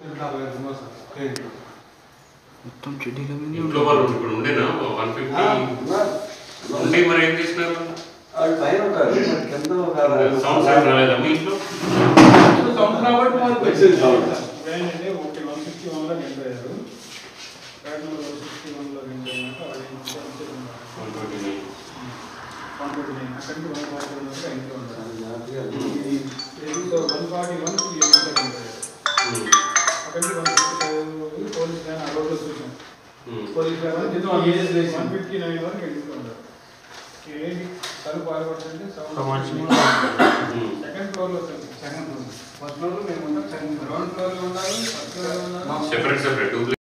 మొత్తం చెడ్డీల మీద ఇంట్లో వాళ్ళు ఇప్పుడు ఉండేనా వన్ ఫిఫ్టీ ఉండి మరి ఏం చేసినారు వాళ్ళు పైన ఉంటారు మరి కింద ఒక సౌండ్స్ ఏం రాలేదా మీ ఇంట్లో వచ్చింది సౌండ్ ఏంటంటే ఒకటి వన్ సిక్స్టీ వన్లో నింపారు రాజమౌళి వన్ సిక్స్టీ వన్లో నింపాక వాళ్ళు ఏంటంటే one twenty nine one twenty nine అక్కడి నుంచి వన్ ఫార్టీ వన్ వరకు ఇంట్లో ఉంటారు వన్ ఫార్టీ వన్ ఇంట్లో నింపారు అక్కడి నుంచి one sixty five police van ఆ రోడ్లో చూసాం police van one fifty nine వరకు ఇంట్లో ఉంటారు ఏంటి తలుపు పాల్పడుతుంటే సౌండ్ సెకండ్ ఫ్లోర్లో సెకండ్ ఫ్లోర్ ఫస్ట్ ఫ్లోర్లో మేము ఉంటాం సెకండ్ గ్రౌండ్ ఫ్లోర్లో ఉండాలి ఫస్ట్ ఫ్లోర్లో ఉండాలి సెపరేట్ సెపరేట్